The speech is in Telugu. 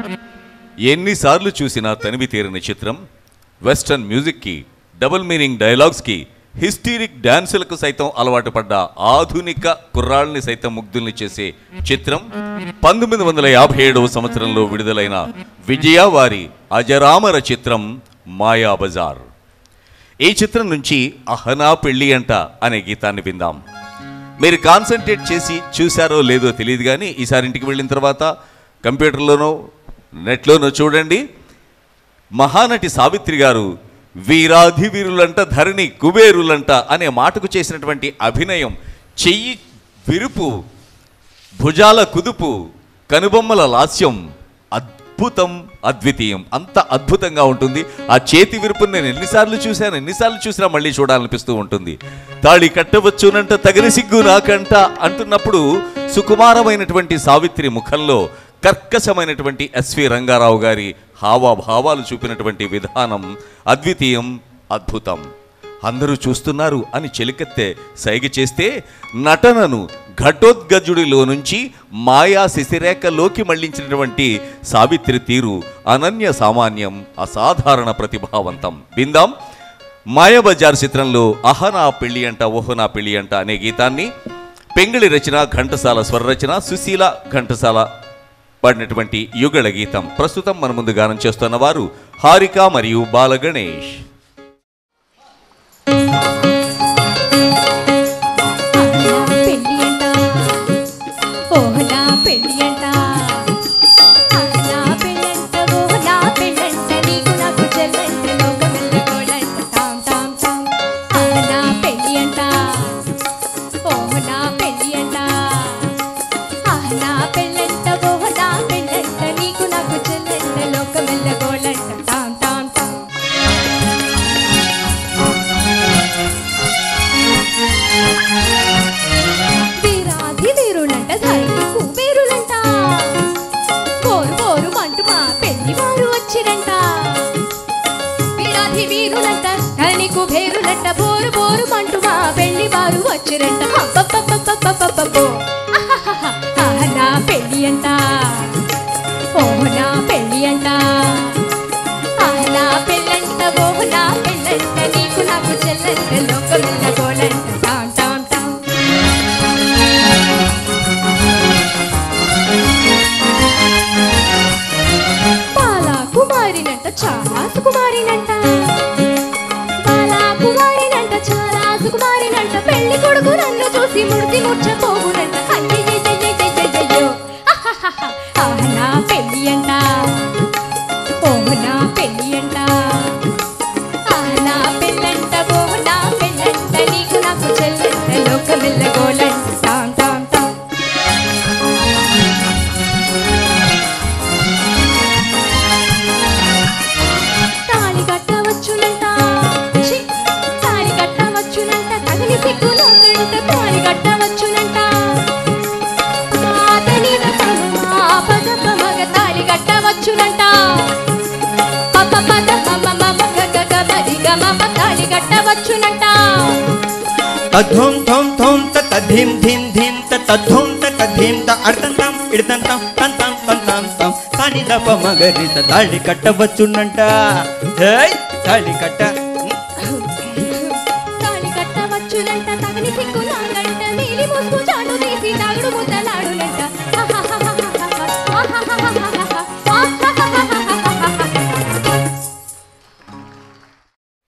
ఎన్నిసార్లు చూసినా తనివి తీరని చిత్రం వెస్టర్న్ మ్యూజిక్కి డబుల్ మీనింగ్ డైలాగ్స్కి హిస్టీరిక్ డాన్సులకు సైతం అలవాటు పడ్డ ఆధునిక కుర్రాళ్ళని సైతం ముగ్ధుల్ని చేసే చిత్రం పంతొమ్మిది వందల యాభై ఏడవ సంవత్సరంలో విడుదలైన విజయ వారి అజరామర చిత్రం మాయాబజార్ ఈ చిత్రం నుంచి అహనా పెళ్ళి అంట అనే గీతాన్ని విందాం మీరు కాన్సన్ట్రేట్ చేసి చూశారో లేదో తెలియదు కానీ ఈసారి ఇంటికి వెళ్ళిన తర్వాత కంప్యూటర్లోనో నెట్లోనో చూడండి మహానటి సావిత్రి గారు వీరాధి వీరులంట ధరణి కుబేరులంట అనే మాటకు చేసినటువంటి అభినయం చెయ్యి విరుపు భుజాల కుదుపు కనుబొమ్మల లాస్యం అద్భుతం అద్వితీయం అంత అద్భుతంగా ఉంటుంది ఆ చేతి విరుపుని నేను ఎన్నిసార్లు చూశాను ఎన్నిసార్లు చూసినా మళ్ళీ చూడాలనిపిస్తూ ఉంటుంది తాళి కట్టవచ్చునంట తగిన సిగ్గు నాకంట అంటున్నప్పుడు సుకుమారమైనటువంటి సావిత్రి ముఖంలో కర్కశమైనటువంటి ఎస్వి రంగారావు గారి హావభావాలు చూపినటువంటి విధానం అద్వితీయం అద్భుతం అందరూ చూస్తున్నారు అని చెలికెత్తే సైగ చేస్తే నటనను ఘటోద్గజుడిలో నుంచి మాయా శిశిరేఖలోకి మళ్లించినటువంటి సావిత్రి తీరు అనన్య సామాన్యం అసాధారణ ప్రతిభావంతం విందాం మాయాబజార్ చిత్రంలో అహనా పెళ్లి అంట ఓహనా పెళ్లి అంట అనే గీతాన్ని పెంగిళి రచన ఘంటసాల స్వరరచన సుశీల ఘంటసాల పాడినటువంటి యుగళ గీతం ప్రస్తుతం మన ముందు గానం చేస్తున్న వారు హారిక మరియు బాల గణేష్ ఆహనా పెళ్ళి అంట ఓహనా పెళ్ళి అంట ఆహనా పెళ్ళంట ఓహనా పెళ్ళంట నీకు నాకు చెల్లంట లోకమెల్ల గోడంట టామ్ టామ్ టామ్ ఆహనా పెళ్ళి అంట ఓహనా పెళ్ళి అంట ఆహనా పెళ్ళంట ఓహనా పెళ్ళంట నీకు నాకు చెల్లంట లోకమెల్ల గోడంట టామ్ టామ్ టామ్ వీరాది వీరులంట ధైర్య కుబేరులంట పోరు పోరు మంటు మా పెళ్లి వారు వచ్చిరంట వీరాది వీరులంట ధరణి కుబేరులంట పోరు పోరు మంటు మా పెళ్లి వారు వచ్చిరంట అబ్బబ్బబ్బబ్బబ్బబ్బబ్బో. అహహహ. ఆహ్, నా పెళ్లి అంట ఓహ్ నా పెళ్లి అంట ఆహ్, నా పెళ్ళంట ఓహ్ నా పెళ్ళంట నీకు నాకు చెల్లంట లోకమిల్ల గోలంట టామ్ టామ్ టామ్ బాలా కుమారినంట చాలా సుకుమారినంట బాలా కుమారినంట చాలా సుకుమారినంట పెళ్లి కొడుకు నన్ను చూసి ముడిసి ముచ్చపోగునంట అయ్యయ్యయ్యయ్యయ్యయ్యో అహహహ. ఆహ్, నా పెళ్లి అంట ఓహ్ నా పెళ్లి అంట ఆహ్, నా పెళ్ళంట ఓహ్ నా పెళ్ళంట నీకు నాకు చెల్లంట లోకమెల్ల గోలంట టామ్ టామ్ టామ్ తాళి కట్టవచ్చునంట ఛీ! తాళి కట్టవచ్చునంట తగిలి సిగ్గు నోకంట తాళి కట్టవచ్చునంట పాతని రసము మా పదప మగ తాళి కట్టవచ్చునంట పప పద మమ మమ గగ గ మరి గ మమ తాళి కట్టవచ్చునంట తద్ధోం థోం థోం తత ధీం ధీం ధీం తత ధోం తత ధీం త అర్థంతం ఇడతంతం తంతం తంతం తం కాని దప మగరి తాళి కట్టవచ్చునంట హేయ్ తాళి కట్ట